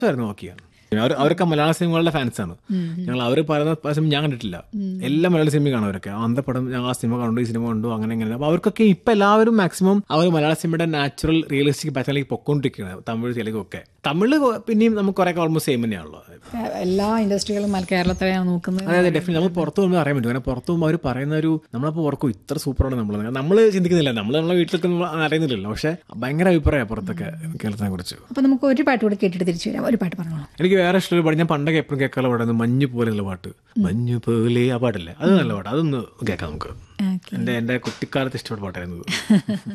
ആയിരുന്നു നോക്കിയാണ് അവർ അവരൊക്കെ മലയാള സിനിമകളുടെ ഫാൻസാണ് ഞങ്ങൾ അവർ പറയുന്ന സിനിമ ഞാൻ കണ്ടിട്ടില്ല എല്ലാ മലയാള സിനിമയും കാണും അവരൊക്കെ അന്തപ്പടം ഞങ്ങൾ ആ സിനിമ കണ്ടു ഈ സിനിമ കണ്ടു അങ്ങനെ ഇങ്ങനെ അപ്പോൾ അവർക്കൊക്കെ ഇപ്പം എല്ലാവരും മാക്സിമം അവർ മലയാള സിനിമയുടെ നാച്ചുറൽ റിയലിസ്റ്റിക് പാറ്റേണിലേക്ക് പൊക്കോണ്ടിരിക്കുകയാണ് തമിഴ് തെലുങ്കൊക്കെ തമിഴ് പിന്നെയും നമുക്ക് കുറേ ഓൾമോസ്റ്റ് സെയിം തന്നെയാണല്ലോ എല്ലാ ഇൻഡസ്ട്രികളും മല- കേരളത്തിലെയാണ് നോക്കുന്നത് അതെ അതെ ഡെഫിനറ്റ് നമ്മൾ പുറത്ത് പോകുമ്പോൾ അറിയാൻ പറ്റും കാരണം പുറത്ത് പോകുമ്പോൾ അവർ പറയുന്ന ഒരു നമ്മളപ്പോൾ ഓർക്കും ഇത്ര സൂപ്പറാണ് നമ്മൾ നമ്മൾ ചിന്തിക്കുന്നില്ല നമ്മൾ നമ്മളെ വീട്ടിലൊക്കെ നമ്മൾ അറിയുന്നില്ലല്ലോ പക്ഷേ ഭയങ്കര അഭിപ്രായമാണ് പുറത്തൊക്കെ കേരളത്തിനെ കുറിച്ച് അപ്പൊ നമുക്ക് ഒരു പാട്ട് കൂടെ കേട്ടിട്ട് തിരിച്ചു വരാം ഒരു പാട്ട് പറഞ്ഞോളൂ എനിക്ക് വേറെ ഇഷ്ടമുള്ള പാട്ട് ഞാൻ പണ്ടൊക്കെ എപ്പോഴും കേൾക്കാനുള്ള പാട്ടാണ് മഞ്ഞ് പോലെയുള്ള പാട്ട് മഞ്ഞ് പോലെ ആ പാട്ടില്ലേ അത് നല്ല പാട്ട് അതൊന്ന് കേൾക്കാം നമുക്ക് ഓക്കെ എൻ്റെ എൻ്റെ കുട്ടിക്കാലത്ത് ഇഷ്ടപ്പെട്ട പാട്ടായിരുന്നു ഇത്.